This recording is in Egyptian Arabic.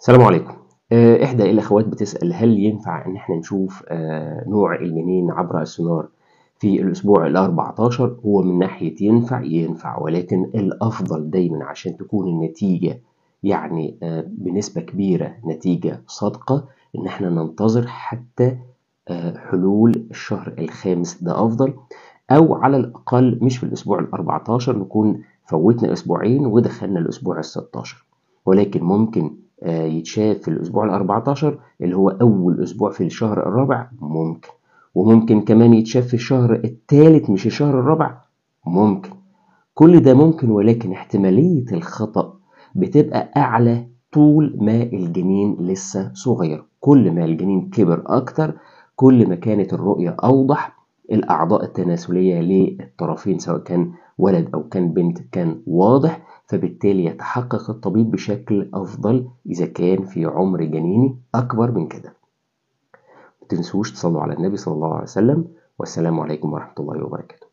السلام عليكم آه، إحدى الأخوات بتسأل هل ينفع إن إحنا نشوف آه، نوع الجنين عبر السونار في الأسبوع الأربعتاشر هو من ناحية ينفع ينفع ولكن الأفضل دايما عشان تكون النتيجة يعني آه، بنسبة كبيرة نتيجة صادقة إن إحنا ننتظر حتى حلول الشهر الخامس ده أفضل أو على الأقل مش في الأسبوع الأربعتاشر نكون فوتنا أسبوعين ودخلنا الأسبوع الستاشر ولكن ممكن آه، يتشاف في الأسبوع الأربعتاشر اللي هو أول أسبوع في الشهر الرابع ممكن وممكن كمان يتشاف في الشهر الثالث مش الشهر الرابع ممكن كل ده ممكن ولكن احتمالية الخطأ بتبقى أعلى طول ما الجنين لسه صغير كل ما الجنين كبر أكتر كل ما كانت الرؤية أوضح الأعضاء التناسلية للطرفين سواء كان ولد أو كان بنت كان واضح فبالتالي يتحقق الطبيب بشكل أفضل إذا كان في عمر جنيني أكبر من كده متنسوش تصلوا على النبي صلى الله عليه وسلم والسلام عليكم ورحمة الله وبركاته